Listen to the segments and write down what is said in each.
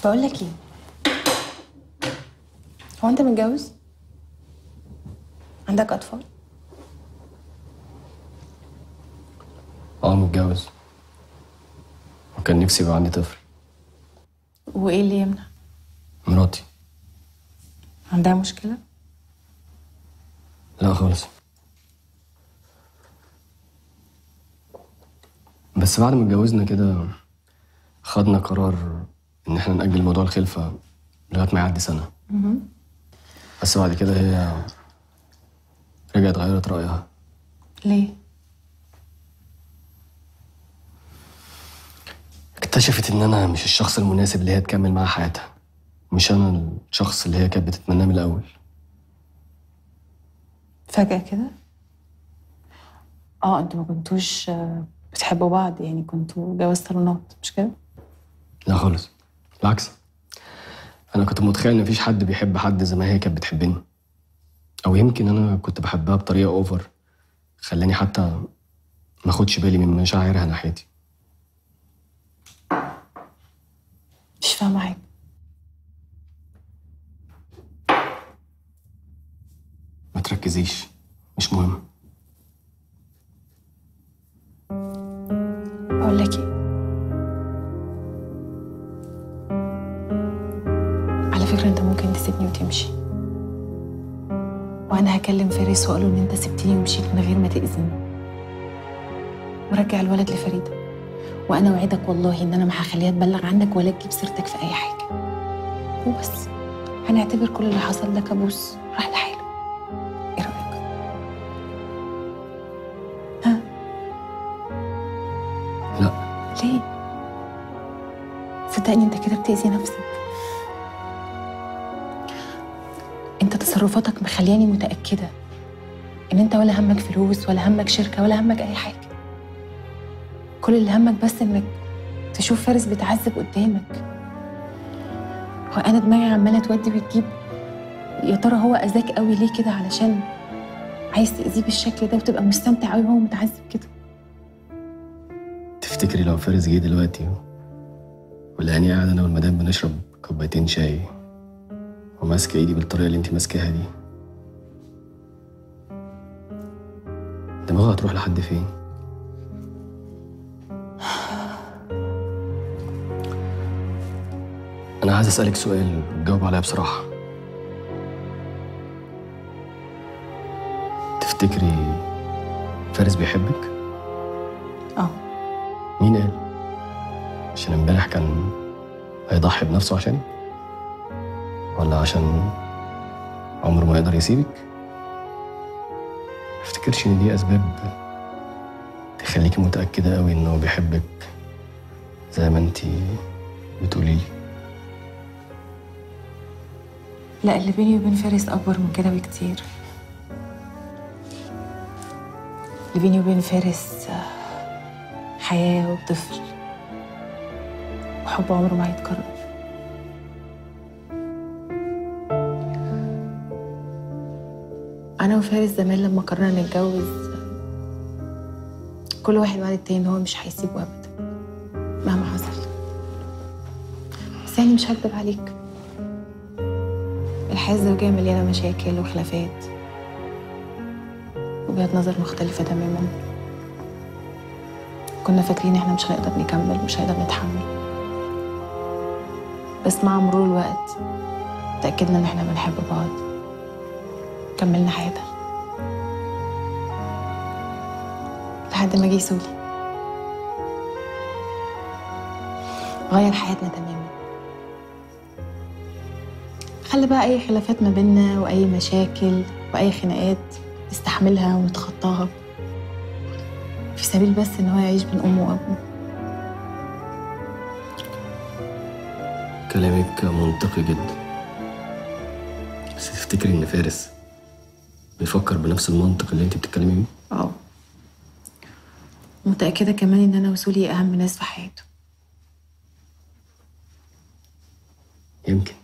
بقول لك ايه هو انت متجوز عندك اطفال اه متجوز وكان نفسي يبقى عندي طفل وايه اللي يمنع مراتي عندها مشكله لا خالص بس بعد ما اتجوزنا كده خدنا قرار ان احنا نأجل موضوع الخلفة لغاية ما يعدي سنة بس بعد كده هي رجعت غيرت رأيها ليه اكتشفت ان انا مش الشخص المناسب اللي هي تكمل معاه حياتها مش انا الشخص اللي هي كانت بتتمناه من الاول فجاه كده اه انتوا ما كنتوش آه، بتحبوا بعض يعني كنتوا جواز صالونات مش كده لا خالص بالعكس انا كنت متخيل ان مفيش حد بيحب حد زي ما هي كانت بتحبني او يمكن انا كنت بحبها بطريقه اوفر خلاني حتى ما اخدش بالي من مشاعرها ناحيتي مش فاهمه حاجه ما تركزيش مش مهم بقول لك ايه على فكره انت ممكن تسيبني وتمشي وانا هكلم فارس واقول له ان انت سبتني ومشيت من غير ما تاذيني ورجع الولد لفريده وانا اوعدك والله ان انا ما هخليها تبلغ عنك ولا تجيب سيرتك في اي حاجه وبس هنعتبر كل اللي حصل ده كابوس راح لحاله ايه رايك ها لا ليه صدقني انت كده بتأذي نفسك انت تصرفاتك مخلياني متأكدة ان انت ولا همك فلوس ولا همك شركة ولا همك اي حاجة كل اللي همك بس انك تشوف فارس بيتعذب قدامك وانا دماغي عمالة تودي وتجيب يا ترى هو اذاك قوي ليه كده علشان عايز تأذيه بالشكل ده وتبقى مستمتع قوي وهو متعذب كده تفتكري لو فارس جه دلوقتي ولقاني قاعد انا والمدام بنشرب كوبايتين شاي وماسكه ايدي بالطريقه اللي انت ماسكاها دي دماغها هتروح لحد فين انا عايز اسالك سؤال وتجاوب عليا بصراحه تفتكري فارس بيحبك اه مين قال عشان امبارح كان هيضحي بنفسه عشاني ولا عشان عمره ما يقدر يسيبك افتكرش ان دي اسباب تخليكي متاكده قوي انه بيحبك زي ما انتي بتقولي لي لا اللي بيني وبين فارس أكبر من كده بكتير اللي بيني وبين فارس آه، حياة وطفل وحب عمره ما هيتكرر أنا وفارس زمان لما قررنا نتجوز كل واحد وعد التاني إن هو مش هيسيبه أبدا مهما حصل بس يعني مش هكدب عليك الحياة الزوجية مليانة مشاكل وخلافات وجهات نظر مختلفة تماما كنا فاكرين احنا مش هنقدر نكمل مش هنقدر نتحمل بس مع مرور الوقت تأكدنا ان احنا بنحب بعض كملنا حياتنا لحد ما جه سولي غير حياتنا تماما خلي بقى اي خلافات ما بيننا واي مشاكل واي خناقات نستحملها ونتخطاها في سبيل بس ان هو يعيش بين امه وابوه كلامك منطقي جدا بس تفتكري ان فارس بيفكر بنفس المنطق اللي انت بتتكلمي بيه اه متأكدة كمان ان انا وسولي اهم ناس في حياته يمكن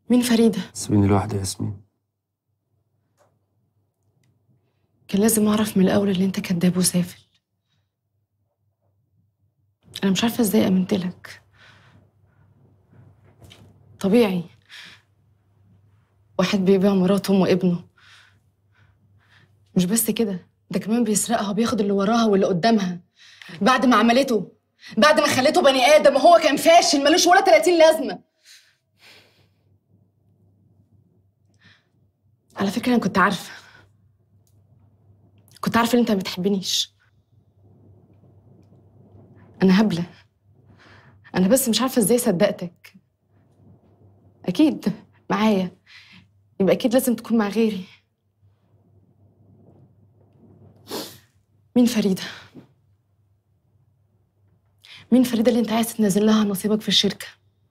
مين فريدة؟ سيبيني لوحدي يا ياسمين كان لازم أعرف من الأول إن أنت كداب وسافل أنا مش عارفة إزاي أمنت لك طبيعي واحد بيبيع مراته وابنه مش بس كده ده كمان بيسرقها وبياخد اللي وراها واللي قدامها بعد ما عملته بعد ما خليته بني آدم وهو كان فاشل ملوش ولا 30 لازمة على فكرة أنا كنت عارفة كنت عارفة إن أنت ما بتحبنيش أنا هبلة أنا بس مش عارفة إزاي صدقتك أكيد معايا يبقى أكيد لازم تكون مع غيري مين فريدة؟ مين فريدة اللي أنت عايز تنزل لها نصيبك في الشركة؟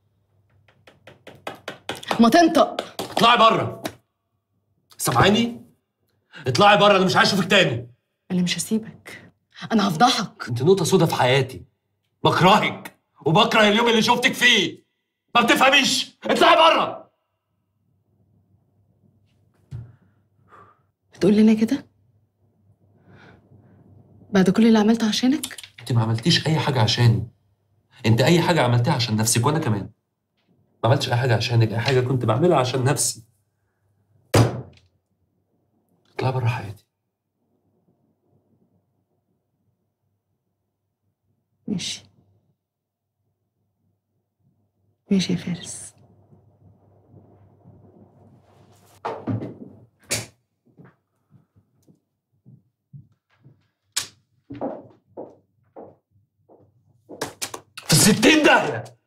ما تنطق اطلعي بره سامعاني اطلعي بره انا مش عايز اشوفك تاني أنا مش هسيبك أنا هفضحك انت نقطه سودا في حياتي بكرهك وبكره اليوم اللي شفتك فيه ما بتفهميش اطلعي بره بتقول لنا كده؟ بعد كل اللي عملته عشانك؟ انت ما عملتيش اي حاجه عشاني انت اي حاجه عملتها عشان نفسك وانا كمان ما عملتش اي حاجه عشانك اي حاجه كنت بعملها عشان نفسي اطلعي بره حياتي ماشي ماشي يا فارس في الستين داهيه